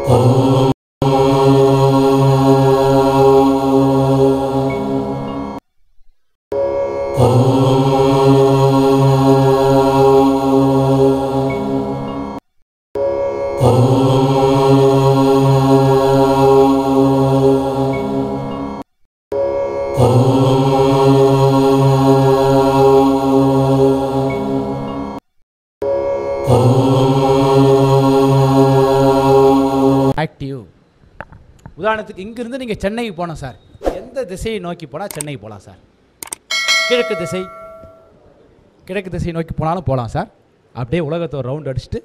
Active உதாரணத்துக்கு இங்கிருந்து நீங்கள் சென்னைக்கு போனோம் சார் எந்த திசையை நோக்கி போனால் சென்னைக்கு போகலாம் சார் கிழக்கு திசை கிழக்கு திசையை நோக்கி போனாலும் போகலாம் சார் அப்படியே உலகத்தை ஒரு ரவுண்ட் அடிச்சுட்டு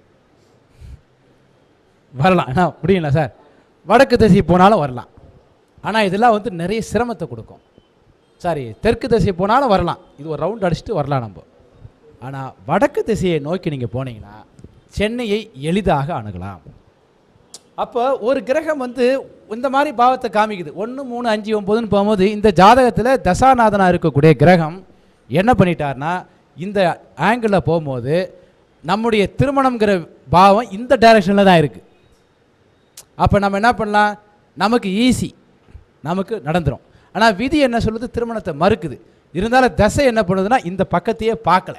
வரலாம் என்ன முடியுங்களா சார் வடக்கு திசை போனாலும் வரலாம் ஆனால் இதெல்லாம் வந்து நிறைய சிரமத்தை கொடுக்கும் சாரி தெற்கு திசை போனாலும் வரலாம் இது ஒரு ரவுண்ட் அடிச்சுட்டு வரலாம் நம்ம ஆனால் வடக்கு திசையை நோக்கி நீங்கள் போனீங்கன்னா சென்னையை எளிதாக அணுகலாம் அப்போ ஒரு கிரகம் வந்து இந்த மாதிரி பாவத்தை காமிக்குது ஒன்று மூணு அஞ்சு ஒம்பதுன்னு போகும்போது இந்த ஜாதகத்தில் தசாநாதனாக இருக்கக்கூடிய கிரகம் என்ன பண்ணிட்டார்னா இந்த ஆங்கிளில் போகும்போது நம்முடைய திருமணம்ங்கிற பாவம் இந்த டைரக்ஷனில் தான் இருக்குது அப்போ நம்ம என்ன பண்ணலாம் நமக்கு ஈஸி நமக்கு நடந்துரும் ஆனால் விதி என்ன சொல்லுது திருமணத்தை மறுக்குது இருந்தாலும் தசை என்ன பண்ணுதுன்னா இந்த பக்கத்தையே பார்க்கல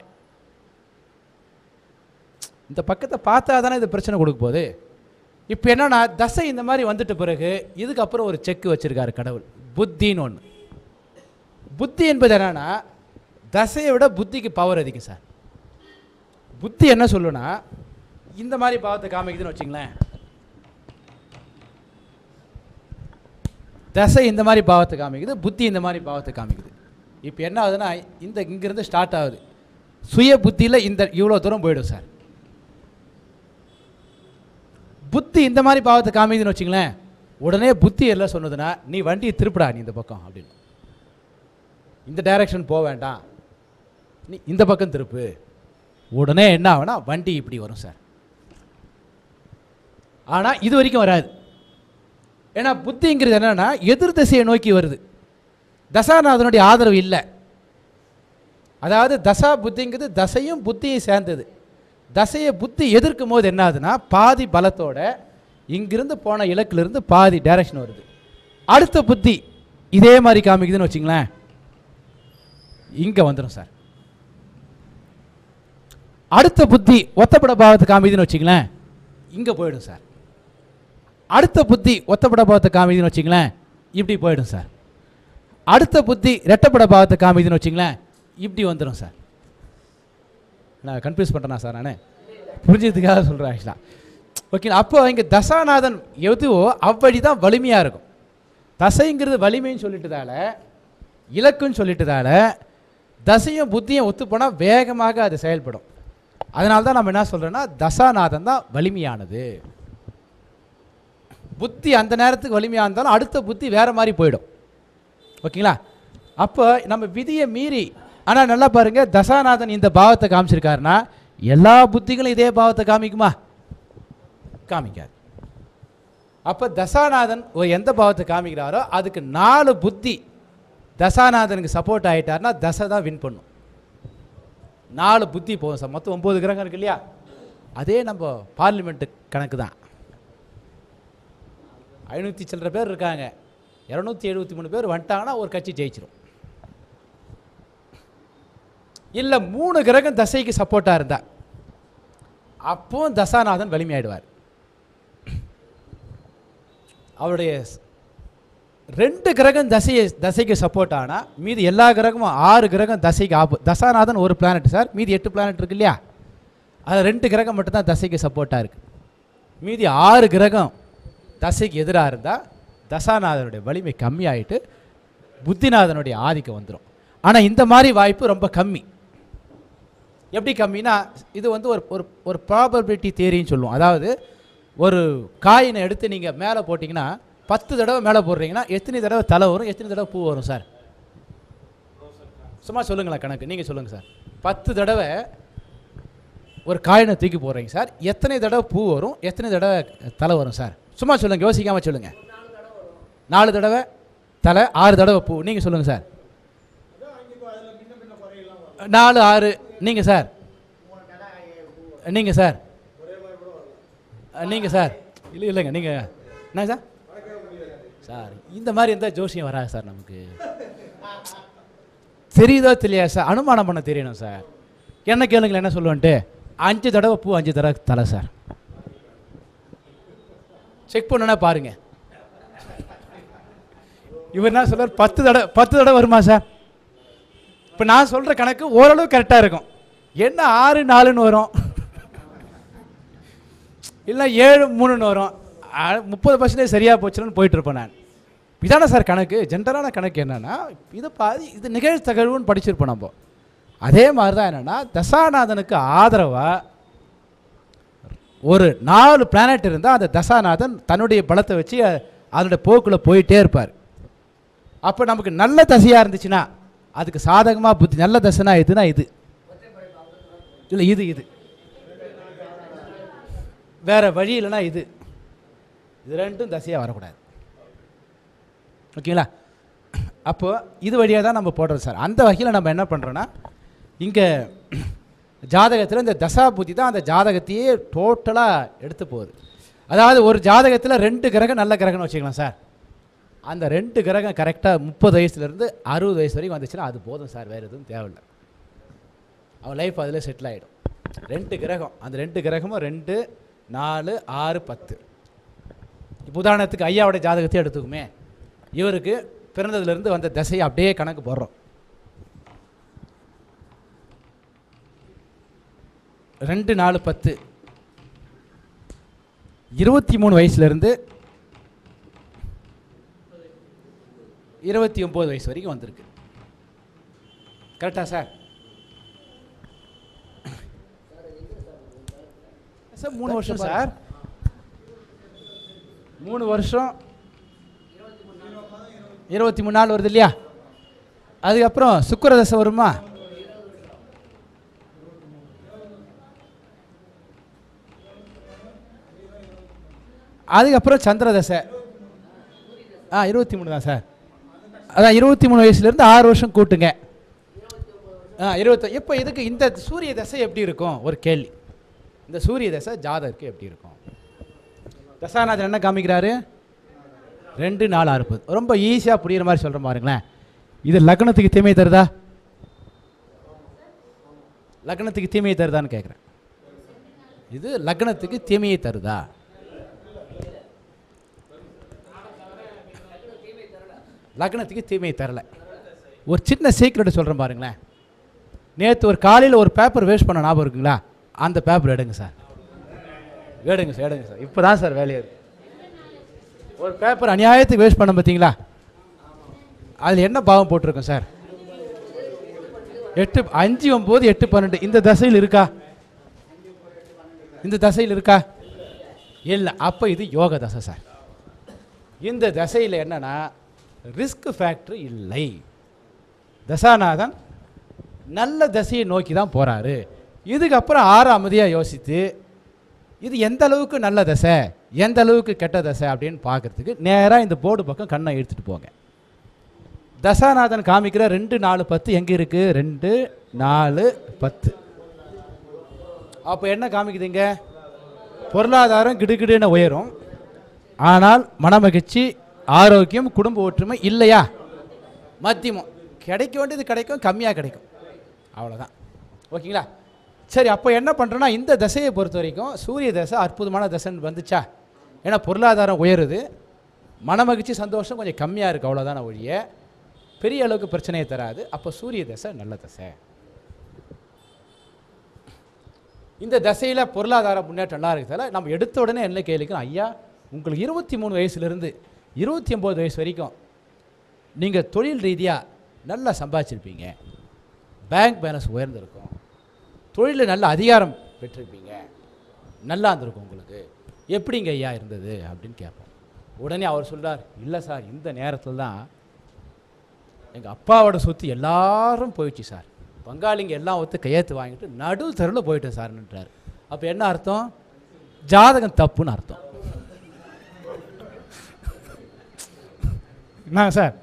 இந்த பக்கத்தை பார்த்தா தானே இது பிரச்சனை கொடுக்க போகுது இப்போ என்னன்னா தசை இந்த மாதிரி வந்துட்ட பிறகு இதுக்கப்புறம் ஒரு செக் வச்சிருக்காரு கடவுள் புத்தின்னு ஒன்று புத்தி என்பது என்னன்னா தசையை விட புத்திக்கு பவர் அதிகம் சார் புத்தி என்ன சொல்லுனா இந்த மாதிரி பாவத்தை காமிக்குதுன்னு வச்சுங்களேன் தசை இந்த மாதிரி பாவத்தை காமிக்குது புத்தி இந்த மாதிரி பாவத்தை காமிக்குது இப்போ என்ன ஆகுதுன்னா இந்த இங்கிருந்து ஸ்டார்ட் ஆகுது சுய புத்தியில் இந்த இவ்வளோ தூரம் போயிடும் சார் புத்தி இந்த மாதிரி பாவத்தை காமிக்குதுன்னு வச்சுங்களேன் உடனே புத்தி எல்லாம் சொன்னதுன்னா நீ வண்டியை திருப்பிடா நீ இந்த பக்கம் அப்படின்னு இந்த டைரக்ஷன் போக வேண்டாம் நீ இந்த பக்கம் திருப்பு உடனே என்ன ஆகும்னா வண்டி இப்படி வரும் சார் ஆனால் இது வரைக்கும் வராது ஏன்னா புத்திங்கிறது என்னன்னா எதிர் திசையை நோக்கி வருது தசாநாதனுடைய ஆதரவு இல்லை அதாவது தசா புத்திங்கிறது தசையும் புத்தியும் சேர்ந்தது தசையை புத்தி எதிர்க்கும் போது என்ன ஆகுதுன்னா பாதி பலத்தோட இங்கிருந்து போன இலக்கிலிருந்து பாதி டைரக்ஷன் வருது அடுத்த புத்தி இதே மாதிரி காமிக்குதுன்னு வச்சுங்களேன் இங்கே வந்துடும் சார் அடுத்த புத்தி ஒத்தப்பட பாவத்தை காமிக்குதுன்னு வச்சுங்களேன் இங்கே போயிடும் சார் அடுத்த புத்தி ஒத்தப்பட பாவத்தை காமிக்குதுன்னு வச்சுங்களேன் இப்படி போயிடும் சார் அடுத்த புத்தி ரெட்டப்பட பாவத்தை காமிக்குதுன்னு வச்சுங்களேன் இப்படி வந்துடும் சார் நான் கன்ஃபியூஸ் பண்ணுறேனா சார் நான் புரிஞ்சதுக்காக சொல்கிறேன் ஆக்சுவலாக ஓகே அப்போ இங்கே தசாநாதன் எதுவோ அவ்வழி தான் வலிமையாக இருக்கும் தசைங்கிறது வலிமைன்னு சொல்லிட்டதால இலக்குன்னு சொல்லிட்டதால தசையும் புத்தியும் ஒத்து போனால் வேகமாக அது செயல்படும் அதனால தான் நம்ம என்ன சொல்கிறோன்னா தசாநாதன் தான் வலிமையானது புத்தி அந்த நேரத்துக்கு வலிமையாக இருந்தாலும் அடுத்த புத்தி வேறு மாதிரி போயிடும் ஓகேங்களா அப்போ நம்ம விதியை மீறி ஆனால் நல்லா பாருங்க தசாநாதன் இந்த பாவத்தை காமிச்சிருக்காருன்னா எல்லா புத்திகளும் இதே பாவத்தை காமிக்குமா காமிக்காது அப்போ தசாநாதன் ஒரு எந்த பாவத்தை காமிக்கிறாரோ அதுக்கு நாலு புத்தி தசாநாதனுக்கு சப்போர்ட் ஆகிட்டாருன்னா தசை தான் வின் பண்ணும் நாலு புத்தி போகும் சார் மொத்தம் ஒம்பது கிரகம் இருக்கு இல்லையா அதே நம்ம பார்லிமெண்ட்டு கணக்கு தான் ஐநூற்றி சில்லற பேர் இருக்காங்க இரநூத்தி எழுபத்தி மூணு பேர் வந்துட்டாங்கன்னா ஒரு கட்சி ஜெயிச்சிரும் இல்லை மூணு கிரகம் தசைக்கு சப்போர்ட்டாக இருந்தா அப்போ தசாநாதன் வலிமையாயிடுவார் அவருடைய ஸ்- ரெண்டு கிரகம் தசையை தசைக்கு சப்போர்ட் ஆனால் மீதி எல்லா கிரகமும் ஆறு கிரகம் தசைக்கு ஆப்பு தசாநாதன் ஒரு பிளானட் சார் மீதி எட்டு பிளானட் இருக்கு இல்லையா அது ரெண்டு கிரகம் மட்டும்தான் தசைக்கு சப்போர்ட்டாக இருக்குது மீதி ஆறு கிரகம் தசைக்கு எதிராக இருந்தால் தசாநாதனுடைய வலிமை கம்மியாயிட்டு புத்திநாதனுடைய ஆதிக்கம் வந்துடும் ஆனால் இந்த மாதிரி வாய்ப்பு ரொம்ப கம்மி எப்படி கம்மினா இது வந்து ஒரு ஒரு ஒரு ப்ராபபிலிட்டி தேரின்னு சொல்லுவோம் அதாவது ஒரு காயினை எடுத்து நீங்கள் மேலே போட்டிங்கன்னா பத்து தடவை மேலே போடுறீங்கன்னா எத்தனை தடவை தலை வரும் எத்தனை தடவை பூ வரும் சார் சும்மா சொல்லுங்களேன் கணக்கு நீங்கள் சொல்லுங்கள் சார் பத்து தடவை ஒரு காயினை தூக்கி போடுறீங்க சார் எத்தனை தடவை பூ வரும் எத்தனை தடவை தலை வரும் சார் சும்மா சொல்லுங்கள் யோசிக்காமல் சொல்லுங்கள் நாலு தடவை தலை ஆறு தடவை பூ நீங்கள் சொல்லுங்கள் சார் நாலு ஆறு நீங்கள் சார் நீங்கள் சார் நீங்கள் சார் இல்லை இல்லைங்க நீங்கள் என்ன சார் சார் இந்த மாதிரி இருந்தால் ஜோசியம் வராது சார் நமக்கு தெரியுதோ தெரியா சார் அனுமானம் பண்ண தெரியணும் சார் என்ன கேளுங்களேன் என்ன சொல்லுவேன்ட்டு அஞ்சு தடவை பூ அஞ்சு தடவை தலை சார் செக் பண்ணுனா பாருங்க இவர் என்ன சொல்றார் பத்து தடவை பத்து தடவை வருமா சார் இப்போ நான் சொல்கிற கணக்கு ஓரளவு கரெக்டாக இருக்கும் என்ன ஆறு நாலுன்னு வரும் இல்லை ஏழு மூணுன்னு வரும் அ- முப்பது பர்சன்டேஜ் சரியாக போச்சுன்னு போயிட்டு இருப்பேன் நான் இதான சார் கணக்கு ஜென்ரலான கணக்கு என்னன்னா இது பாதி இது நிகழ்த்தகழ்வுன்னு படிச்சிருப்போம் நம்ம அதே மாதிரி தான் என்னென்னா தசாநாதனுக்கு ஆதரவாக ஒரு நாலு பிளானட் இருந்தால் அந்த தசாநாதன் தன்னுடைய பலத்தை வச்சு அ- அதனுடைய போக்குள்ள போயிட்டே இருப்பார் அப்போ நமக்கு நல்ல தசையாக இருந்துச்சுன்னா அதுக்கு சாதகமாக புத்தி நல்ல தசைனா எதுனா இது இல்லை இது இது வேற வழி இல்லைன்னா இது இது ரெண்டும் தசையாக வரக்கூடாது ஓகேங்களா அப்போ இது வழியாக தான் நம்ம போடுறோம் சார் அந்த வகையில் நம்ம என்ன பண்ணுறோன்னா இங்கே ஜாதகத்தில் இந்த தசா புத்தி தான் அந்த ஜாதகத்தையே டோட்டலாக எடுத்து போகுது அதாவது ஒரு ஜாதகத்தில் ரெண்டு கிரகம் நல்ல கிரகம்னு வச்சுக்கலாம் சார் அந்த ரெண்டு கிரகம் கரெக்டாக முப்பது வயசுலேருந்து அறுபது வயசு வரைக்கும் வந்துச்சுன்னா அது போதும் சார் வேறு எதுவும் தேவையில்லை அவன் லைஃப் அதில் செட்டில் ஆகிடும் ரெண்டு கிரகம் அந்த ரெண்டு கிரகமும் ரெண்டு நாலு ஆறு பத்து இப்போ உதாரணத்துக்கு ஐயாவோட ஜாதகத்தை எடுத்துக்குமே இவருக்கு பிறந்ததுலேருந்து வந்த திசையை அப்படியே கணக்கு போடுறோம் ரெண்டு நாலு பத்து இருபத்தி மூணு வயசுலேருந்து இருபத்தி ஒம்பது வயசு வரைக்கும் வந்திருக்கு கரெக்டா சார் சார் மூணு வருஷம் சார் மூணு வருஷம் இருபத்தி மூணு நாள் வருது இல்லையா அதுக்கப்புறம் சுக்கிர தசை வருமா அதுக்கப்புறம் சந்திர தசை ஆ இருபத்தி மூணு தான் சார் அதான் இருபத்தி மூணு வயசுலேருந்து ஆறு வருஷம் கூட்டுங்க ஆ இருபத்தி இப்போ இதுக்கு இந்த சூரிய தசை எப்படி இருக்கும் ஒரு கேள்வி இந்த சூரிய தசை ஜாதகருக்கு எப்படி இருக்கும் தசாநாதன் என்ன காமிக்கிறாரு ரெண்டு நாலு அறுபது ரொம்ப ஈஸியாக புரியுற மாதிரி சொல்கிற பாருங்களேன் இது லக்னத்துக்கு தீமை தருதா லக்னத்துக்கு தீமையை தருதான்னு கேட்குறேன் இது லக்னத்துக்கு தீமையை தருதா லக்னத்துக்கு தீமையை தரல ஒரு சின்ன சீக்ரெட் சொல்கிறேன் பாருங்களேன் நேற்று ஒரு காலையில் ஒரு பேப்பர் வேஸ்ட் பண்ண ஞாபகம் இருக்குங்களா அந்த பேப்பர் எடுங்க சார் எடுங்க சார் எடுங்க சார் இப்போ தான் சார் வேலையாக இருக்கு ஒரு பேப்பர் அநியாயத்துக்கு வேஸ்ட் பண்ண பார்த்தீங்களா அதில் என்ன பாவம் போட்டிருக்கோம் சார் எட்டு அஞ்சு ஒம்பது எட்டு பன்னெண்டு இந்த தசையில் இருக்கா இந்த தசையில் இருக்கா இல்லை அப்போ இது யோக தசை சார் இந்த தசையில் என்னன்னா ரிஸ்க் ஃபேக்டர் இல்லை தசாநாதன் நல்ல தசையை நோக்கி தான் போகிறாரு இதுக்கப்புறம் ஆறு அமைதியாக யோசித்து இது எந்த அளவுக்கு நல்ல தசை எந்த அளவுக்கு கெட்ட தசை அப்படின்னு பார்க்கறதுக்கு நேராக இந்த போர்டு பக்கம் கண்ணை எடுத்துகிட்டு போங்க தசாநாதன் காமிக்கிற ரெண்டு நாலு பத்து எங்கே இருக்குது ரெண்டு நாலு பத்து அப்போ என்ன காமிக்குதுங்க பொருளாதாரம் கிடுகிடுன்னு உயரும் ஆனால் மனமகிழ்ச்சி ஆரோக்கியம் குடும்ப ஒற்றுமை இல்லையா மத்தியமம் கிடைக்க வேண்டியது கிடைக்கும் கம்மியாக கிடைக்கும் அவ்வளோதான் ஓகேங்களா சரி அப்போ என்ன பண்ணுறோன்னா இந்த தசையை பொறுத்த வரைக்கும் சூரிய தசை அற்புதமான தசைன்னு வந்துச்சா ஏன்னா பொருளாதாரம் உயருது மனமகிழ்ச்சி சந்தோஷம் கொஞ்சம் கம்மியாக இருக்குது அவ்வளோதான ஒழிய பெரிய அளவுக்கு பிரச்சனையை தராது அப்போ சூரிய தசை நல்ல தசை இந்த தசையில் பொருளாதார முன்னேற்றம் நல்லா இருக்கிறதால நம்ம எடுத்த உடனே என்ன கேள்விக்கும் ஐயா உங்களுக்கு இருபத்தி மூணு வயசுலேருந்து இருபத்தி ஒம்பது வயசு வரைக்கும் நீங்கள் தொழில் ரீதியாக நல்லா சம்பாதிச்சிருப்பீங்க பேங்க் பேலன்ஸ் உயர்ந்திருக்கும் தொழிலில் நல்ல அதிகாரம் பெற்றிருப்பீங்க நல்லா இருந்திருக்கும் உங்களுக்கு எப்படிங்க ஐயா இருந்தது அப்படின்னு கேட்போம் உடனே அவர் சொல்றார் இல்லை சார் இந்த நேரத்தில் தான் எங்கள் அப்பாவோட சொத்து எல்லாரும் போயிடுச்சு சார் பங்காளிங்க எல்லாம் ஒத்து கையெழுத்து வாங்கிட்டு நடு தெருவில் போயிட்டேன் சார்ன்றார் அப்போ என்ன அர்த்தம் ஜாதகம் தப்புன்னு அர்த்தம் என்னங்க சார்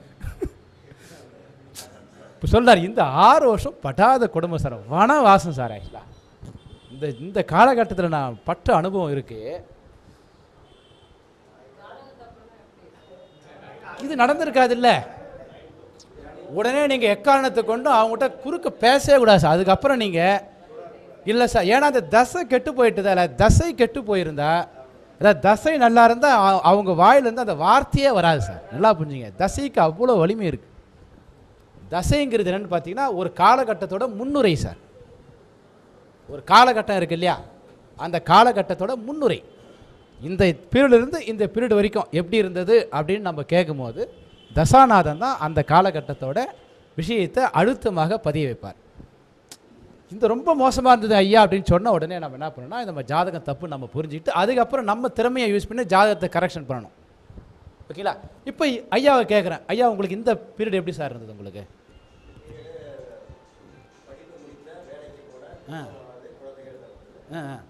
இப்போ சொல்றார் இந்த ஆறு வருஷம் படாத குடும்பம் சார் வனவாசம் சார் ஆக்சுவலாக இந்த இந்த காலகட்டத்தில் நான் பட்ட அனுபவம் இருக்கு இது நடந்திருக்காது இல்லை உடனே நீங்கள் எக்காரணத்தை கொண்டு அவங்ககிட்ட குறுக்க பேசவே கூடாது சார் அதுக்கப்புறம் நீங்கள் இல்லை சார் ஏன்னா அந்த தசை கெட்டு போயிட்டுதா இல்லை தசை கெட்டு போயிருந்தா அதாவது தசை நல்லா இருந்தால் அவங்க வாயிலேருந்து அந்த வார்த்தையே வராது சார் நல்லா புரிஞ்சுங்க தசைக்கு அவ்வளோ வலிமை இருக்குது தசைங்கிறது என்னன்னு பார்த்தீங்கன்னா ஒரு காலகட்டத்தோட முன்னுரை சார் ஒரு காலகட்டம் இருக்கு இல்லையா அந்த காலகட்டத்தோட முன்னுரை இந்த period இருந்து இந்த பீரியட் வரைக்கும் எப்படி இருந்தது அப்படின்னு நம்ம கேட்கும்போது தசாநாதன் தான் அந்த காலகட்டத்தோட விஷயத்தை அழுத்தமாக பதிய வைப்பார் இந்த ரொம்ப மோசமாக இருந்தது ஐயா அப்படின்னு சொன்ன உடனே நம்ம என்ன பண்ணணும்னா நம்ம ஜாதகம் தப்பு நம்ம புரிஞ்சுக்கிட்டு அதுக்கப்புறம் நம்ம திறமையை யூஸ் பண்ணி ஜாதகத்தை கரெக்ஷன் பண்ணணும் ஓகேங்களா இப்போ ஐயாவை கேட்குறேன் ஐயா உங்களுக்கு இந்த பீரியட் எப்படி சார் இருந்தது உங்களுக்கு ஆ ஆ ஆ.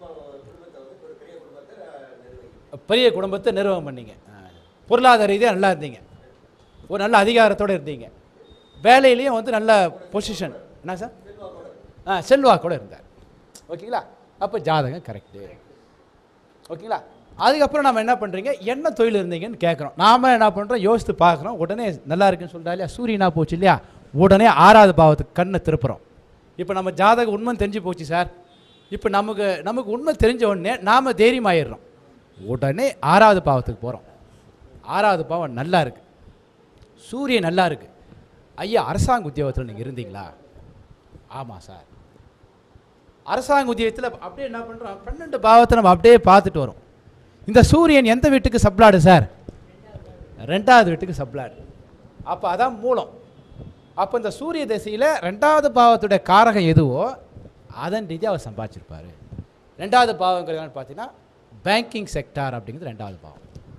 பெரிய குடும்பத்தை நிர்வாகம் பண்ணீங்க ஆ. பொருளாதார ரீதியாக நல்லா இருந்தீங்க ஒரு நல்ல அதிகாரத்தோடு இருந்தீங்க வேலையிலையும் வந்து நல்ல பொசிஷன் என்ன சார் ஆ செல்வாக்கோட இருந்தார் ஓகேங்களா அப்போ ஜாதகம் கரெக்டு ஓகேங்களா அதுக்கப்புறம் நம்ம என்ன பண்ணுறீங்க என்ன தொழில் இருந்தீங்கன்னு கேட்குறோம் நாம என்ன பண்ணுறோம் யோசித்து பார்க்குறோம் உடனே நல்லா இருக்குன்னு சொல்லிட்டா இல்லையா சூரியனா போச்சு இல்லையா உடனே ஆறாவது பாவத்துக்கு கண்ணை திருப்புறோம் இப்போ நம்ம ஜாதகம் உண்மை தெரிஞ்சு போச்சு சார் இப்போ நமக்கு நமக்கு உண்மை தெரிஞ்ச உடனே நாம் தைரியமாயிடுறோம் உடனே ஆறாவது பாவத்துக்கு போகிறோம் ஆறாவது பாவம் நல்லா இருக்கு சூரியன் நல்லா இருக்கு ஐயா அரசாங்க உத்தியோகத்தில் நீங்கள் இருந்தீங்களா ஆமாம் சார் அரசாங்க உத்தியோகத்தில் அப்படியே என்ன பண்ணுறோம் பன்னெண்டு பாவத்தை நம்ம அப்படியே பார்த்துட்டு வரோம் இந்த சூரியன் எந்த வீட்டுக்கு சப்ளாடு சார் ரெண்டாவது வீட்டுக்கு சப்ளாடு அப்போ அதான் மூலம் அப்போ இந்த சூரிய திசையில் ரெண்டாவது பாவத்துடைய காரகம் எதுவோ அதன் ரீதியாக அவர் சம்பாதிச்சிருப்பாரு ரெண்டாவது பாவங்கிறது என்னன்னு பார்த்தீங்கன்னா பேங்கிங் செக்டார் அப்படிங்கிறது ரெண்டாவது பாவம்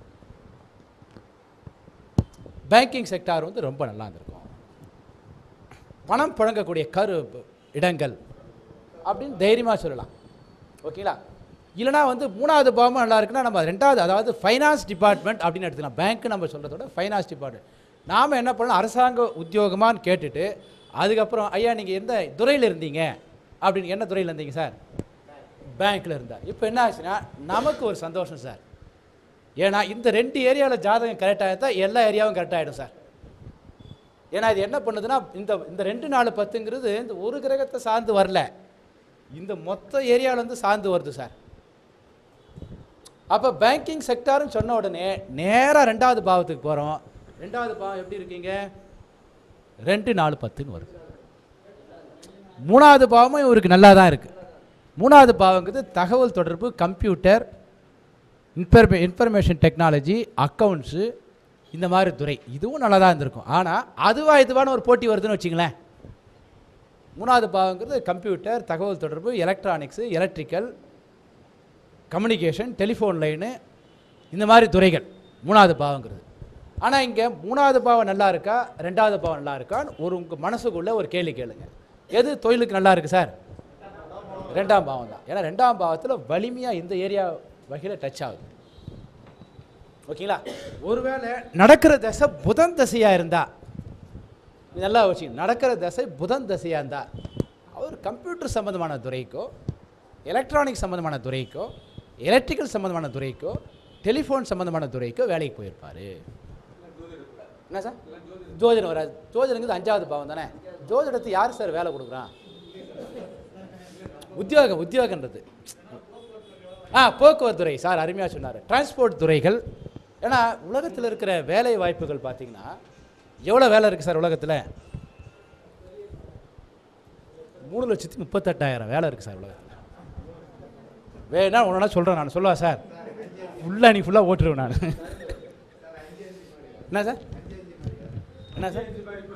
பேங்கிங் செக்டார் வந்து ரொம்ப நல்லா இருந்திருக்கும் பணம் புழங்கக்கூடிய கரு இடங்கள் அப்படின்னு தைரியமாக சொல்லலாம் ஓகேங்களா இல்லைனா வந்து மூணாவது பாவமும் நல்லா இருக்குன்னா நம்ம ரெண்டாவது அதாவது ஃபைனான்ஸ் டிபார்ட்மெண்ட் அப்படின்னு எடுத்துக்கலாம் பேங்க் நம்ம சொல்கிறதோட ஃபைனான்ஸ் டிபார்ட்மெண்ட் நாம் என்ன பண்ணலாம் அரசாங்க உத்தியோகமான்னு கேட்டுட்டு அதுக்கப்புறம் ஐயா நீங்கள் எந்த துறையில் இருந்தீங்க அப்படின்னு என்ன துறையில் இருந்தீங்க சார் பேங்க்கில் இருந்தார் இப்போ என்ன ஆச்சுன்னா நமக்கு ஒரு சந்தோஷம் சார் ஏன்னா இந்த ரெண்டு ஏரியாவில் ஜாதகம் கரெக்டாக தான் எல்லா ஏரியாவும் கரெக்டாகிடும் சார் ஏன்னா இது என்ன பண்ணுதுன்னா இந்த இந்த ரெண்டு நாலு பத்துங்கிறது இந்த ஒரு கிரகத்தை சார்ந்து வரல இந்த மொத்த ஏரியாவிலேருந்து சார்ந்து வருது சார் அப்போ பேங்கிங் செக்டார்னு சொன்ன உடனே நேராக ரெண்டாவது பாவத்துக்கு போகிறோம் ரெண்டாவது பாவம் எப்படி இருக்கீங்க ரெண்டு நாலு பத்துன்னு வருது மூணாவது பாவமும் இவருக்கு நல்லா தான் இருக்குது மூணாவது பாவங்கிறது தகவல் தொடர்பு கம்ப்யூட்டர் இன்ஃபர்மே இன்ஃபர்மேஷன் டெக்னாலஜி அக்கௌண்ட்ஸு இந்த மாதிரி துறை இதுவும் நல்லா தான் இருந்திருக்கும் ஆனால் அதுவா இதுவான ஒரு போட்டி வருதுன்னு வச்சுங்களேன் மூணாவது பாவங்கிறது கம்ப்யூட்டர் தகவல் தொடர்பு electronics electrical communication telephone line இந்த மாதிரி துறைகள் மூணாவது பாவங்கிறது ஆனால் இங்கே மூணாவது பாவம் நல்லா இருக்கா ரெண்டாவது பாவம் நல்லா இருக்கான்னு ஒரு உங்கள் மனசுக்குள்ளே ஒரு கேள்வி கேளுங்க எது தொழிலுக்கு நல்லா இருக்குது சார் ரெண்டாம் பாவம் தான் ஏன்னா ரெண்டாம் பாவத்தில் வலிமையாக இந்த ஏரியா வகையில் டச் ஆகுது ஓகேங்களா ஒருவேளை நடக்கிற தசை புதன் தசையாக இருந்தா இது நல்லா வச்சு நடக்கிற தசை புதன் தசையாக இருந்தா அவர் கம்ப்யூட்டர் சம்மந்தமான துறைக்கோ எலக்ட்ரானிக் சம்மந்தமான துறைக்கோ எலக்ட்ரிக்கல் சம்மந்தமான துறைக்கோ டெலிஃபோன் சம்மந்தமான துறைக்கோ வேலைக்கு போயிருப்பார் என்ன சார் ஜோதிடம் வராது ஜோதிடங்கிறது அஞ்சாவது பாவம் தானே ஜோதிடத்தை யார் சார் வேலை கொடுக்குறான் உத்தியோகம் உத்தியோகன்றது ஆ போக்குவரத்து துறை சார் அருமையாக சொன்னார் டிரான்ஸ்போர்ட் துறைகள் ஏன்னா உலகத்தில் இருக்கிற வேலை வாய்ப்புகள் பார்த்தீங்கன்னா எவ்வளோ வேலை இருக்குது சார் உலகத்தில் மூணு லட்சத்தி முப்பத்தெட்டாயிரம் வேலை இருக்குது சார் உலகத்தில் வேணா ஒன்றா சொல்கிறேன் நான் சொல்லவா சார் ஃபுல்லாக நீ ஃபுல்லாக ஓட்டுருவேன் நான் என்ன சார் என்ன சார்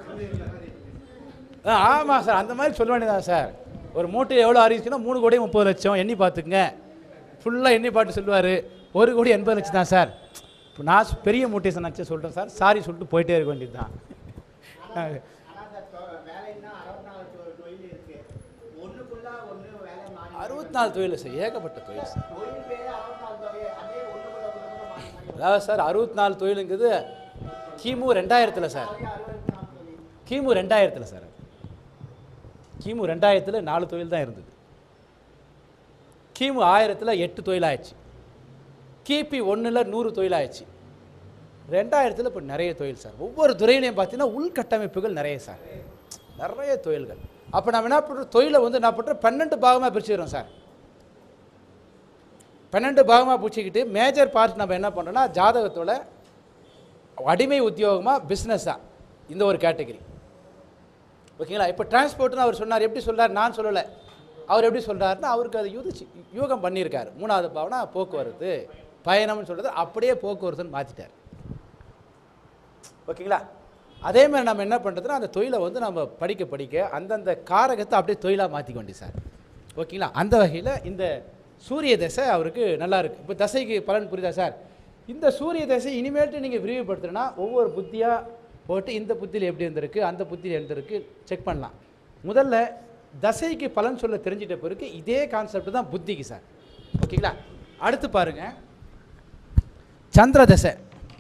ஆ ஆமாம் சார் அந்த மாதிரி சொல்ல வேண்டியதான் சார் ஒரு மூட்டை எவ்வளோ அறிவிச்சுன்னா மூணு கோடி முப்பது லட்சம் எண்ணி பார்த்துக்குங்க ஃபுல்லாக எண்ணி பாட்டு சொல்லுவார் ஒரு கோடி எண்பது லட்சம் தான் சார் இப்போ நான் சு- பெரிய மூட்டை நினச்சி சொல்கிறேன் சார் சாரி சொல்லிட்டு போயிட்டே இருக்க வேண்டியது தான் ஆனா அந்த தொ- வேலைன்னா அறுபத்தி நாலு தொ- தொழில் இருக்கு ஒண்ணுக்குள்ள ஒண்ணு வேலை மாறி அறுபத்தி நாலு தொழில் சார் ஏகப்பட்ட தொழில் சார் தொழில் பேரே அறுபத்தி நாலு தொழில் அதே ஒண்ணுக்குள்ள ஒண்ணுக்குள்ள மாறி மாறி அதாவது சார் அறுபத்தி நாலு தொழிலுங்கிறது கிமு ரெண்டாயிரத்தில் சார் அறுபத்தி நாலு தொழில் கிமு ரெண்டாயிரத்தில் சார் கிமு ரெண்டாயிரத்தில் நாலு தொழில் தான் இருந்தது கிமு ஆயிரத்தில் எட்டு தொழில் ஆயிடுச்சு கிபி ஒன்றில் நூறு தொழில் ஆயிடுச்சு ரெண்டாயிரத்தில் இப்போ நிறைய தொழில் சார் ஒவ்வொரு துறையிலையும் பார்த்தீங்கன்னா உள்கட்டமைப்புகள் நிறைய சார் நிறைய தொழில்கள் அப்போ நம்ம என்ன பண்ணுறோம் தொழிலை வந்து என்ன பண்ணுறோம் பன்னெண்டு பாகமாக பிரிச்சுக்கிறோம் சார் பன்னெண்டு பாகமாக பிடிச்சிக்கிட்டு மேஜர் பார்ட் நம்ம என்ன பண்ணுறோம்னா ஜாதகத்தோட அடிமை உத்தியோகமாக பிஸ்னஸாக இந்த ஒரு கேட்டகரி ஓகேங்களா இப்போ டிரான்ஸ்போர்ட்னு அவர் சொன்னார் எப்படி சொல்றார் நான் சொல்லலை அவர் எப்படி சொல்றாருன்னா அவருக்கு அதை யூதிச்சு யூகம் பண்ணியிருக்காரு மூணாவது பாவனா போக்குவரத்து பயணம்னு சொல்கிறது அப்படியே போக்குவரத்துன்னு மாற்றிட்டார் ஓகேங்களா அதே மாதிரி நம்ம என்ன பண்ணுறதுன்னா அந்த தொழிலை வந்து நம்ம படிக்க படிக்க அந்தந்த காரகத்தை அப்படியே தொழிலாக மாற்றிக்க வேண்டிய சார் ஓகேங்களா அந்த வகையில் இந்த சூரிய தசை அவருக்கு நல்லா இருக்கு இப்போ தசைக்கு பலன் புரியுதா சார் இந்த சூரிய தசை இனிமேட்டு நீங்கள் விரிவுபடுத்துனா ஒவ்வொரு புத்தியாக போட்டு இந்த புத்தியில் எப்படி இருந்திருக்கு அந்த புத்தியில் இருந்திருக்கு செக் பண்ணலாம் முதல்ல தசைக்கு பலன் சொல்ல தெரிஞ்சிட்ட பிறகு இதே கான்செப்ட் தான் புத்திக்கு சார் ஓகேங்களா அடுத்து பாருங்க சந்திர தசை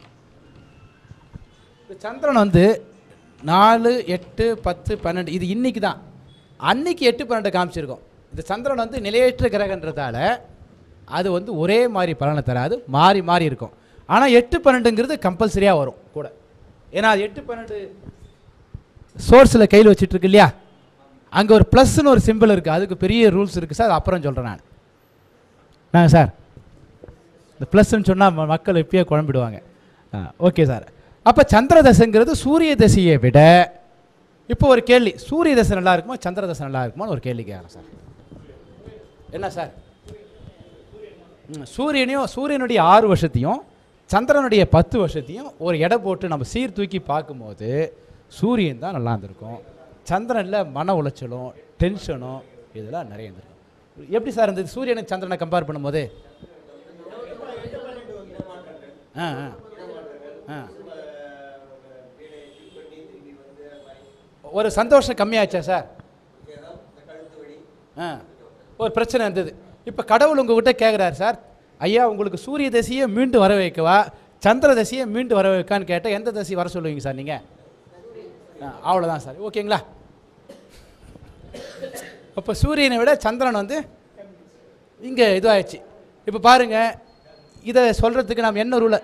இந்த சந்திரன் வந்து நாலு எட்டு பத்து பன்னெண்டு இது இன்னைக்கு தான் அன்னைக்கு எட்டு பன்னெண்டு காமிச்சிருக்கோம் இந்த சந்திரன் வந்து நிலையற்ற கிரகன்றதால அது வந்து ஒரே மாதிரி பலனை தராது மாறி மாறி இருக்கும் ஆனால் எட்டு பன்னெண்டுங்கிறது கம்பல்சரியாக வரும் கூட ஏன்னா அது எட்டு பன்னெண்டு சோர்ஸில் கையில் வச்சுட்டு இருக்கு இல்லையா அங்கே ஒரு ப்ளஸ்ன்னு ஒரு சிம்பிள் இருக்குது அதுக்கு பெரிய ரூல்ஸ் இருக்குது சார் அது அப்புறம் சொல்கிறேன் நான் நான் சார் இந்த ப்ளஸ்ன்னு சொன்னால் மக்கள் இப்பயே குழம்பிடுவாங்க ஆ ஓகே சார் அப்போ சந்திர தசைங்கிறது சூரிய தசையை விட இப்போ ஒரு கேள்வி சூரிய தசை நல்லா இருக்குமா சந்திர தசை நல்லா இருக்குமான்னு ஒரு கேள்வி கேட்குறேன் சார் என்ன சார் ம், சூரியனையும் சூரியனுடைய ஆறு வருஷத்தையும் சந்திரனுடைய பத்து வருஷத்தையும் ஒரு எடை போட்டு நம்ம சீர் தூக்கி பார்க்கும்போது சூரியன் தான் நல்லா இருந்திருக்கும் சந்திரனில் மன உளைச்சலும் டென்ஷனும் இதெல்லாம் நிறைய இருந்திருக்கும் எப்படி சார் இருந்தது சூரியனை சந்திரனை கம்பேர் பண்ணும்போது ஆ ஆ ஆ ஒரு சந்தோஷம் கம்மியாச்சா சார் ஆ ஒரு பிரச்சனை இருந்தது இப்போ கடவுள் உங்ககிட்ட கேட்குறாரு சார் ஐயா உங்களுக்கு சூரிய தசையை மீண்டும் வர வைக்கவா சந்திர தசையை மீண்டும் வர வைக்கான்னு கேட்டால் எந்த தசை வர சொல்லுவீங்க சார் நீங்கள் அவ்வளோதான் சார் ஓகேங்களா அப்போ சூரியனை விட சந்திரன் வந்து இங்கே இதுவாகிடுச்சு இப்போ பாருங்கள் இதை சொல்கிறதுக்கு நாம் என்ன ரூலை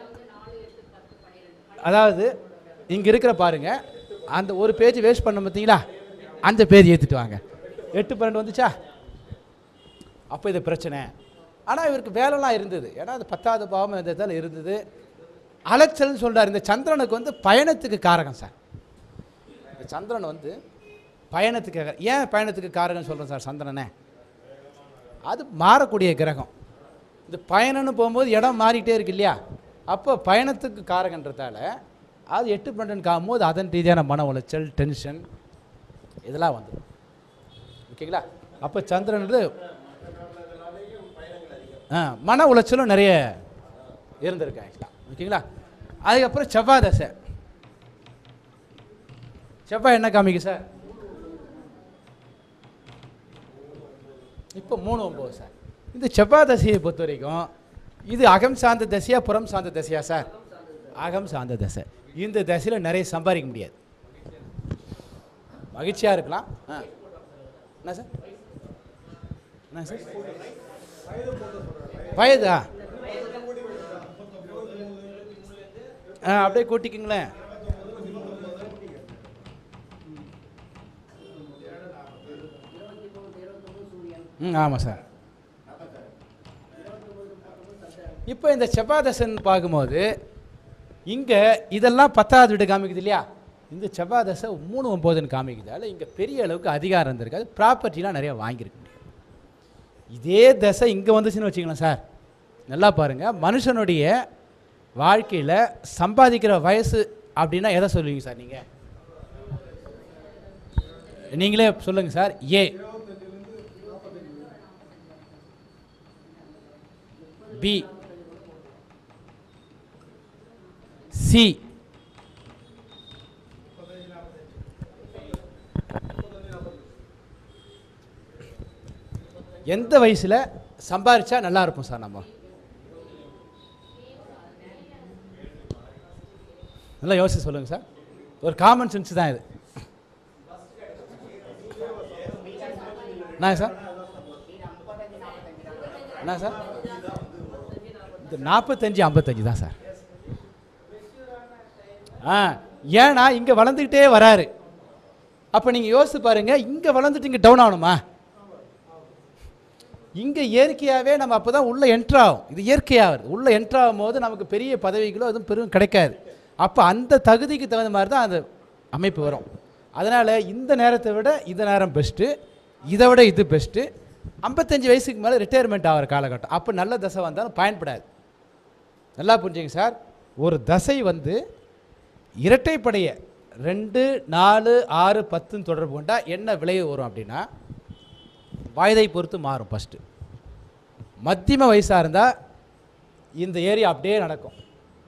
அதாவது இங்கே இருக்கிற பாருங்க அந்த ஒரு பேஜ் வேஸ்ட் பண்ண பார்த்தீங்களா அந்த பேஜ் ஏற்றிட்டு வாங்க எட்டு பன்னெண்டு வந்துச்சா அப்போ இது பிரச்சனை ஆனால் இவருக்கு வேலைலாம் இருந்தது ஏன்னா அது பத்தாவது பாவம் இந்த இதில் இருந்தது அலைச்சல்னு சொல்றார் இந்த சந்திரனுக்கு வந்து பயணத்துக்கு காரகம் சார் இந்த சந்திரன் வந்து பயணத்துக்கு கார- ஏன் பயணத்துக்கு காரகம் சொல்கிறேன் சார் சந்திரனை அது மாறக்கூடிய கிரகம் இந்த பயணம்னு போகும்போது இடம் மாறிட்டே இருக்கு இல்லையா அப்போ பயணத்துக்கு காரகன்றதால அது எட்டு பன்னெண்டு காக்கும்போது அதன் ரீதியான மன உளைச்சல் டென்ஷன் இதெல்லாம் வந்துடும் ஓகேங்களா அப்போ சந்திரன்றது ஆ மன உளைச்சலும் நிறைய இருந்திருக்கு ஆக்சுவலாக ஓகேங்களா அதுக்கப்புறம் செவ்வாய் தசை செவ்வாய் என்ன காமிக்கு சார் இப்போ மூணு ஒம்பது சார் இந்த செவ்வாய் தசையை பொறுத்த வரைக்கும் இது அகம் சார்ந்த தசையா புறம் சார்ந்த தசையா சார் அகம் சார்ந்த தசை இந்த தசையில் நிறைய சம்பாதிக்க முடியாது மகிழ்ச்சியாக இருக்கலாம் ஆ என்ன சார் என்ன சார் வயதா ஆ அப்படியே கூட்டிக்குங்களேன் ம் ஆமாம் சார் இப்போ இந்த செவ்வாதசன் பார்க்கும்போது இங்கே இதெல்லாம் பத்தாவது வீடு காமிக்குது இல்லையா இந்த செவ்வாதசை மூணு ஒம்போதுன்னு காமிக்குதால இங்கே பெரிய அளவுக்கு அதிகாரம் இருந்திருக்காது ப்ராப்பர்ட்டிலாம் நிறைய வாங்கியிருக்க முடியும் இதே தசை இங்கே வந்துச்சுன்னு வச்சுக்கலாம் சார் நல்லா பாருங்கள் மனுஷனுடைய வாழ்க்கையில் சம்பாதிக்கிற வயசு அப்படின்னா எதை சொல்லுவீங்க சார் நீங்கள் நீங்களே சொல்லுங்கள் சார் ஏ பி சி எந்த வயசில் சம்பாரிச்சா நல்லா இருப்போம் சார் நம்ம நல்லா யோசிச்சு சொல்லுங்கள் சார் ஒரு காமன் சென்ஸ் தான் இது என்ன சார் என்ன சார் இந்த நாற்பத்தஞ்சு ஐம்பத்தஞ்சு தான் சார் ஆ ஏன்னா இங்கே வளர்ந்துக்கிட்டே வராரு அப்போ நீங்கள் யோசிச்சு பாருங்க இங்கே வளர்ந்துட்டு இங்கே டவுன் ஆகணுமா இங்கே இயற்கையாகவே நம்ம அப்போ தான் உள்ளே என்ட்ரு ஆகும் இது இயற்கையாகுது உள்ளே என்ட்ரு ஆகும் போது நமக்கு பெரிய பதவிகளோ எதுவும் பெரும் கிடைக்காது அப்போ அந்த தகுதிக்கு தகுந்த மாதிரி தான் அந்த அமைப்பு வரும் அதனால் இந்த நேரத்தை விட இந்த நேரம் பெஸ்ட்டு இதை விட இது பெஸ்ட்டு ஐம்பத்தஞ்சு வயசுக்கு மேலே ரிட்டையர்மெண்ட் ஆகிற காலகட்டம் அப்போ நல்ல தசை வந்தாலும் பயன்படாது நல்லா புரிஞ்சுங்க சார் ஒரு தசை வந்து இரட்டைப்படைய ரெண்டு நாலு ஆறு பத்துன்னு தொடர்பு கொண்டா என்ன விளைவு வரும் அப்படின்னா வயதை பொறுத்து மாறும் ஃபஸ்ட்டு மத்தியம வயசாக இருந்தால் இந்த ஏரியா அப்படியே நடக்கும்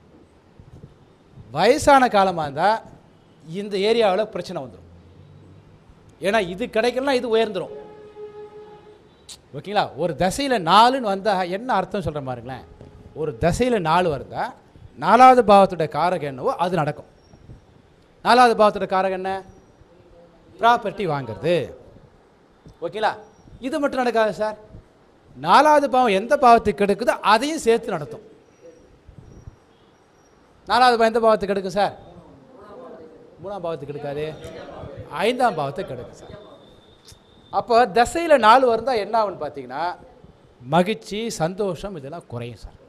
வயசான காலமாக இருந்தால் இந்த ஏரியாவில் பிரச்சனை வந்துடும் ஏன்னா இது கிடைக்கலாம் இது உயர்ந்துடும் ஓகேங்களா ஒரு தசையில் நாலுன்னு வந்தால் என்ன அர்த்தம் சொல்கிற பாருங்களேன் ஒரு தசையில் நாலு வருதா நாலாவது பாவத்தோட காரகம் என்னவோ அது நடக்கும் நாலாவது பாவத்தோட காரகம் என்ன ப்ராப்பர்ட்டி வாங்குறது ஓகேங்களா இது மட்டும் நடக்காது சார் நாலாவது பாவம் எந்த பாவத்துக்கு கெடுக்குதோ அதையும் சேர்த்து நடத்தும் நாலாவது பாவம் எந்த பாவத்துக்கு கெடுக்கும் சார் மூணாம் பாவத்துக்கு கெடுக்காது ஐந்தாம் பாவத்துக்கு கெடுக்கும் சார் அப்போ தசையில் நாலு வருந்தா என்ன ஆகும்னு பார்த்தீங்கன்னா மகிழ்ச்சி சந்தோஷம் இதெல்லாம் குறையும் சார்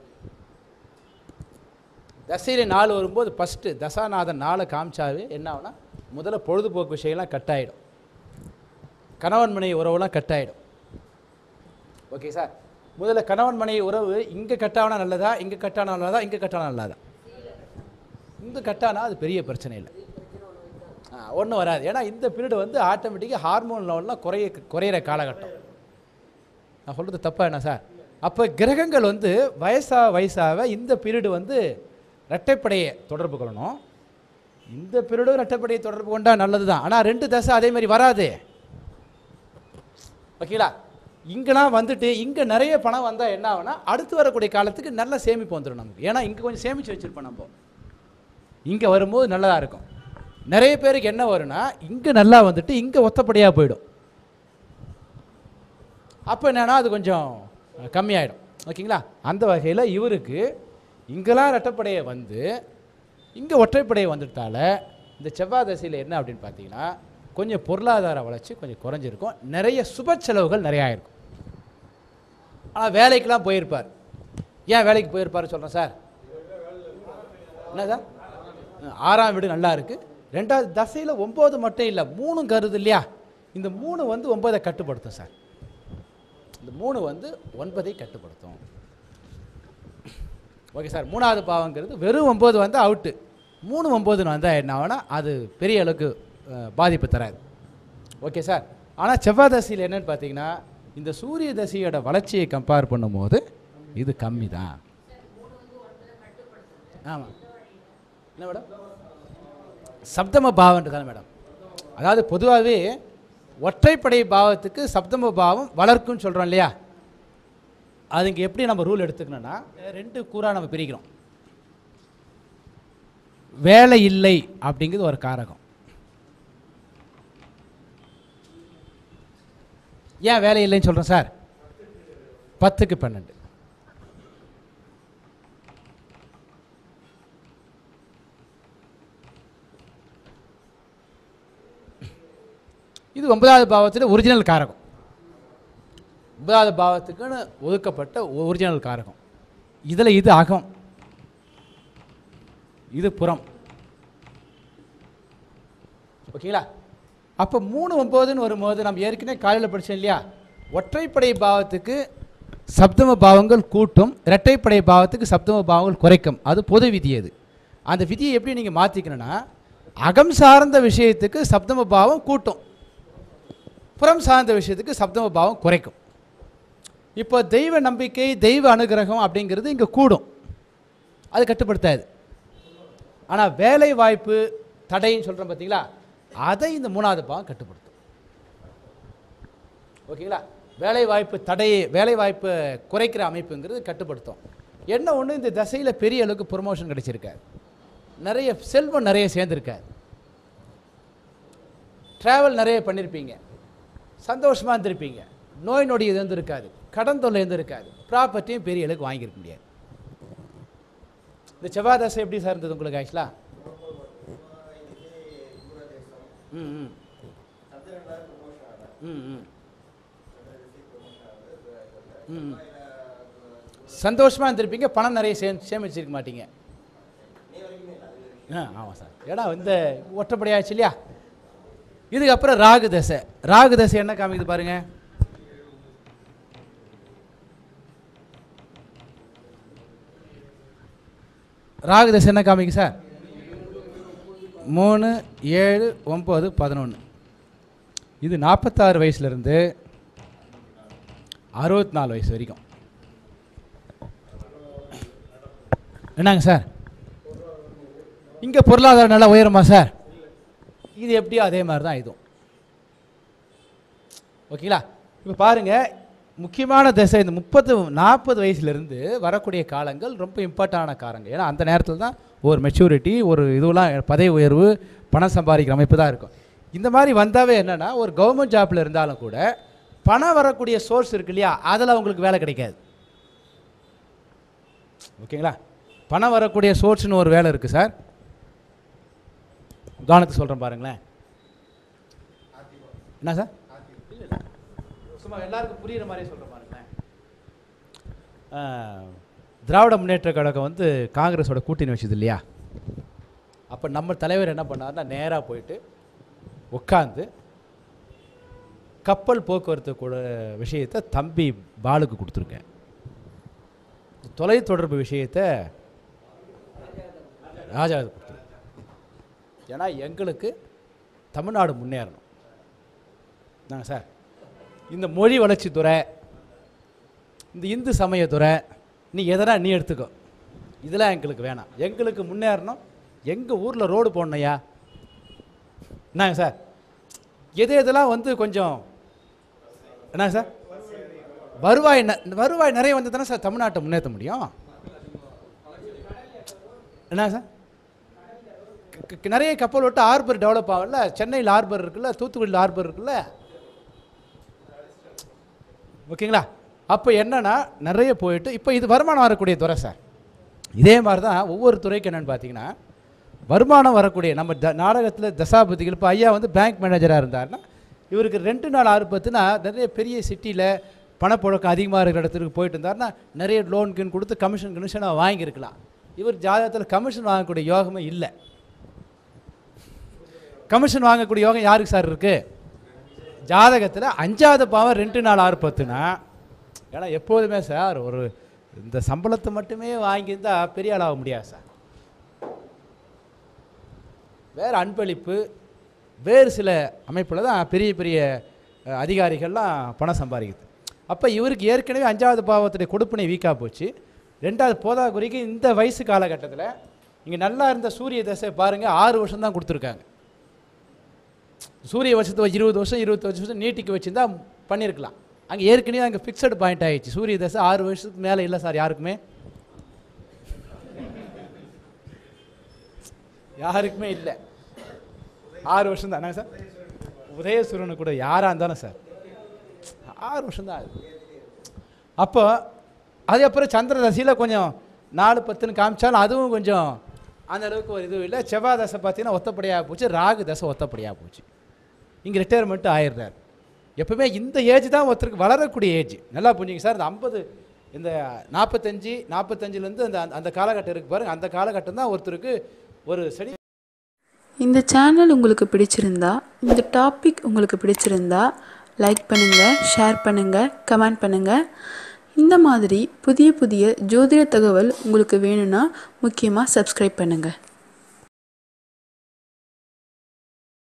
தசையில் நாலு வரும்போது ஃபஸ்ட்டு தசாநாதன் நாளை காமிச்சாவே என்ன ஆகும்னா முதல்ல பொழுதுபோக்கு விஷயம்லாம் கட் ஆகிடும் கணவன் மனைவி உறவுலாம் கட் ஆகிடும் ஓகே சார் முதல்ல கணவன் மனைவி உறவு இங்கே கட்டானா நல்லதா இங்கே கட்டானா நல்லதா இங்கே கட்டானா நல்லதா இங்கே கட்டானா அது பெரிய பிரச்சனை இல்லை ஒன்றும் வராது ஏன்னா இந்த பீரியட் வந்து ஆட்டோமேட்டிக்காக ஹார்மோன் லெவல்லாம் குறைய குறையிற காலகட்டம் நான் சொல்கிறது தப்பா என்ன சார் அப்போ கிரகங்கள் வந்து வயசா வயசாக இந்த பீரியடு வந்து ரெட்டைப்படையை தொடர்பு கொள்ளணும் இந்த பீரியடும் ரெட்டைப்படையை தொடர்பு கொண்டா நல்லது தான் ஆனால் ரெண்டு தசை அதே மாதிரி வராது ஓகேங்களா இங்கெல்லாம் வந்துட்டு இங்கே நிறைய பணம் வந்தால் என்ன ஆகும்னா அடுத்து வரக்கூடிய காலத்துக்கு நல்ல சேமிப்பு வந்துடும் நமக்கு ஏன்னா இங்கே கொஞ்சம் சேமித்து வச்சுருப்போம் நம்ம இங்கே வரும்போது நல்லதாக இருக்கும் நிறைய பேருக்கு என்ன வரும்னா இங்கே நல்லா வந்துட்டு இங்கே ஒத்தப்படியாக போயிடும் அப்போ என்னன்னா அது கொஞ்சம் கம்மியாயிடும் ஓகேங்களா அந்த வகையில் இவருக்கு இங்கெல்லாம் ரெட்டப்படையை வந்து இங்கே ஒற்றைப்படையை வந்துட்டால இந்த செவ்வாய் தசையில் என்ன அப்படின்னு பார்த்தீங்கன்னா கொஞ்சம் பொருளாதார வளர்ச்சி கொஞ்சம் குறைஞ்சிருக்கும் நிறைய சுப செலவுகள் நிறையா இருக்கும் ஆனால் வேலைக்கெல்லாம் போயிருப்பார் ஏன் வேலைக்கு போயிருப்பார் சொல்கிறேன் சார் என்ன சார் ஆறாம் வீடு நல்லா இருக்குது ரெண்டாவது தசையில் ஒம்பது மட்டும் இல்லை மூணும் கருது இல்லையா இந்த மூணு வந்து ஒன்பதை கட்டுப்படுத்தும் சார் இந்த மூணு வந்து ஒன்பதை கட்டுப்படுத்தும் ஓகே சார் மூணாவது பாவங்கிறது வெறும் ஒம்பது வந்து அவுட்டு மூணு ஒம்போதுன்னு வந்தால் என்ன ஆகும்னா அது பெரிய அளவுக்கு அஹ், பாதிப்பு தராது ஓகே சார் ஆனால் செவ்வாய் தசையில் என்னன்னு பார்த்தீங்கன்னா இந்த சூரிய தசையோட வளர்ச்சியை கம்பேர் பண்ணும்போது இது கம்மி தான் ஆமாம் என்ன மேடம் சப்தம பாவன்றதான மேடம் அதாவது பொதுவாகவே ஒற்றைப்படை பாவத்துக்கு சப்தம பாவம் வளர்க்கும்னு சொல்கிறோம் இல்லையா அது இங்கே எப்படி நம்ம ரூல் எடுத்துக்கணும்னா ரெண்டு கூறாக நம்ம பிரிக்கிறோம் வேலை இல்லை அப்படிங்கிறது ஒரு காரகம் ஏன் வேலை இல்லைன்னு சொல்கிறேன் சார் பத்துக்கு பன்னெண்டு இது ஒன்பதாவது பாவத்தில் ஒரிஜினல் காரகம் ஒன்பதாவது பாவத்துக்குன்னு ஒதுக்கப்பட்ட ஒரிஜினல் காரகம் இதில் இது அகம் இது புறம் ஓகேங்களா அப்போ மூணு ஒம்போதுன்னு வரும்போது நம்ம ஏற்கனவே காலையில் படித்தோம் இல்லையா ஒற்றைப்படை பாவத்துக்கு சப்தம பாவங்கள் கூட்டும் இரட்டைப்படை பாவத்துக்கு சப்தம பாவங்கள் குறைக்கும் அது பொது விதி அது அந்த விதியை எப்படி நீங்கள் மாற்றிக்கணும்னா அகம் சார்ந்த விஷயத்துக்கு சப்தம பாவம் கூட்டும் புறம் சார்ந்த விஷயத்துக்கு சப்தம பாவம் குறைக்கும் இப்போ தெய்வ நம்பிக்கை தெய்வ அனுகிரகம் அப்படிங்கிறது இங்கே கூடும் அது கட்டுப்படுத்தாது ஆனால் வேலை வாய்ப்பு தடைன்னு சொல்கிறோம் பார்த்தீங்களா அதை இந்த மூணாவது பாவம் கட்டுப்படுத்தும் ஓகேங்களா வேலை வாய்ப்பு தடையை வேலை வாய்ப்பை குறைக்கிற அமைப்புங்கிறது கட்டுப்படுத்தும் என்ன ஒன்று இந்த தசையில் பெரிய அளவுக்கு ப்ரொமோஷன் கிடைச்சிருக்காது நிறைய செல்வம் நிறைய சேர்ந்துருக்காது ட்ராவல் நிறைய பண்ணியிருப்பீங்க சந்தோஷமாக இருந்திருப்பீங்க நோய் நொடி எதுவும் இருக்காது கடன் தொல்லை எதுவும் இருக்காது ப்ராப்பர்ட்டியும் பெரிய அளவுக்கு வாங்கியிருக்க முடியாது இந்த செவ்வாய் தசை எப்படி சார் இருந்தது உங்களுக்கு ஆக்சுவலாக ம் ம் ம் ம் ம் சந்தோஷமாக இருந்திருப்பீங்க பணம் நிறைய சே சேமிச்சிருக்க மாட்டீங்க ஆ ஆமாம் சார் ஏன்னா இந்த ஒற்றப்படையாச்சு இல்லையா இதுக்கப்புறம் ராகு தசை ராகு தசை என்ன காமிக்குது பாருங்க ராகு தசை என்ன காமிக்கு சார் மூணு ஏழு ஒம்பது பதினொன்று இது நாற்பத்தாறு வயசுலேருந்து அறுபத்தி நாலு வயசு வரைக்கும் என்னங்க சார் இங்கே பொருளாதாரம் நல்லா உயருமா சார் இது எப்படியோ அதே மாதிரி தான் இதுவும் ஓகேங்களா இப்போ பாருங்கள் முக்கியமான திசை இந்த முப்பத்து நாற்பது வயசுலேருந்து வரக்கூடிய காலங்கள் ரொம்ப இம்பார்ட்டான காலங்கள் ஏன்னா அந்த நேரத்தில் தான் ஒரு மெச்சூரிட்டி ஒரு இதுவெல்லாம் பதவி உயர்வு பணம் சம்பாதிக்கிற அமைப்பு தான் இருக்கும் இந்த மாதிரி வந்தாவே என்னென்னா ஒரு கவர்மெண்ட் ஜாப்பில் இருந்தாலும் கூட பணம் வரக்கூடிய சோர்ஸ் இருக்கு இல்லையா அதில் அவங்களுக்கு வேலை கிடைக்காது ஓகேங்களா பணம் வரக்கூடிய சோர்ஸ்னு ஒரு வேலை இருக்குது சார் உதாரணத்துக்கு சொல்கிறேன் பாருங்களேன் என்ன சார் இல்ல, இல்ல. சும்மா எல்லாருக்கும் புரியுற மாதிரியே சொல்கிறேன் பாருங்களேன் ஆ, திராவிட முன்னேற்ற கழகம் வந்து காங்கிரஸோட கூட்டணி வச்சது இல்லையா அப்போ நம்ம தலைவர் என்ன பண்ணாருன்னா நேராக போயிட்டு உட்காந்து கப்பல் போக்குவரத்து கூட விஷயத்தை தம்பி பாலுக்கு கொடுத்துருங்க தொலைத்தொடர்பு விஷயத்தை ராஜாவுக்கு கொடுத்துருங்க ஏன்னா எங்களுக்கு தமிழ்நாடு முன்னேறணும் நாங்க சார் இந்த மொழி வளர்ச்சித்துறை இந்த இந்து சமயத்துறை நீ எதனா நீ எடுத்துக்கோ இதெல்லாம் எங்களுக்கு வேணாம் எங்களுக்கு முன்னேறணும் எங்கள் ஊரில் ரோடு போடணையா என்னங்க சார் எது எதெல்லாம் வந்து கொஞ்சம் என்னங்க சார் வருவாய் ந- வருவாய் நிறைய வந்து தானே சார் தமிழ்நாட்டை முன்னேற்ற முடியும் என்ன சார் க- க- நிறைய கப்பல் விட்டு ஹார்பர் டெவலப் ஆகல சென்னையில் ஹார்பர் இருக்குல்ல தூத்துக்குடியில் ஹார்பர் இருக்குல்ல ஓகேங்களா அப்போ என்னன்னா நிறைய போயிட்டு இப்போ இது வருமானம் வரக்கூடிய துறை சார் இதே மாதிரி தான் ஒவ்வொரு துறைக்கு என்னென்னு பார்த்தீங்கன்னா வருமானம் வரக்கூடிய நம்ம த நாடகத்தில் தசாபதிகள் இப்போ ஐயா வந்து பேங்க் மேனேஜராக இருந்தாருன்னா இவருக்கு ரெண்டு நாள் ஆர்ப்பத்துனா நிறைய பெரிய சிட்டியில் பணப்புழக்கம் அதிகமாக இருக்கிற இடத்துக்கு போயிட்டு இருந்தாருன்னா நிறைய லோனுக்குன்னு கொடுத்து கமிஷன் கமிஷனாக வாங்கியிருக்கலாம் இவர் ஜாதகத்தில் கமிஷன் வாங்கக்கூடிய யோகமே இல்லை கமிஷன் வாங்கக்கூடிய யோகம் யாருக்கு சார் இருக்குது ஜாதகத்தில் அஞ்சாவது பாவம் ரெண்டு நாள் ஆறு பத்துனா ஏன்னா எப்போதுமே சார் ஒரு இந்த சம்பளத்தை மட்டுமே வாங்கியிருந்தா பெரிய ஆளாக முடியாது சார் வேறு அன்பளிப்பு வேறு சில அமைப்பில் தான் பெரிய பெரிய அஹ், அதிகாரிகள்லாம் பணம் சம்பாதிக்குது அப்போ இவருக்கு ஏற்கனவே அஞ்சாவது பாவத்துடைய கொடுப்பினை வீக்காக போச்சு ரெண்டாவது போதாக்குறிக்கு இந்த வயசு காலகட்டத்தில் இங்கே நல்லா இருந்த சூரிய தசை பாருங்கள் ஆறு வருஷம் தான் கொடுத்துருக்காங்க சூரிய வருஷத்தை வச்சு இருபது வருஷம் இருபத்தஞ்சு வருஷம் நீட்டிக்கு வச்சுருந்தா பண்ணியிருக்கலாம் அங்கே ஏற்கனவே அங்கே ஃபிக்ஸடு பாயிண்ட் ஆயிடுச்சு சூரிய தசை ஆறு வருஷத்துக்கு மேலே இல்லை சார் யாருக்குமே யாருக்குமே இல்லை ஆறு வருஷம் தான் சார் உதயசூரனு கூட யாராக இருந்தாலும் சார் ஆறு வருஷம் தான் அது அப்போ அது அப்புறம் சந்திர தசையில் கொஞ்சம் நாலு பத்துன்னு காமிச்சாலும் அதுவும் கொஞ்சம் அந்த அளவுக்கு ஒரு இதுவும் இல்லை செவ்வாய் தசை பார்த்தீங்கன்னா ஒத்தப்படியாக போச்சு ராகு தசை ஒத்தப்படியாக போச்சு இங்கே ரிட்டையர்மெண்ட் ஆயிடுறாரு எப்பவுமே இந்த ஏஜ் தான் ஒருத்தருக்கு வளரக்கூடிய ஏஜ் நல்லா புரிஞ்சுங்க சார் இந்த ஐம்பது இந்த நாற்பத்தஞ்சு நாற்பத்தஞ்சிலேருந்து அந்த அந்த காலகட்டம் இருக்கு பாருங்க அந்த காலகட்டம் தான் ஒருத்தருக்கு ஒரு செடி இந்த சேனல் உங்களுக்கு பிடிச்சிருந்தா இந்த டாபிக் உங்களுக்கு பிடிச்சிருந்தா லைக் பண்ணுங்கள் ஷேர் பண்ணுங்கள் கமெண்ட் பண்ணுங்கள் இந்த மாதிரி புதிய புதிய ஜோதிட தகவல் உங்களுக்கு வேணும்னா முக்கியமாக சப்ஸ்கிரைப் பண்ணுங்கள்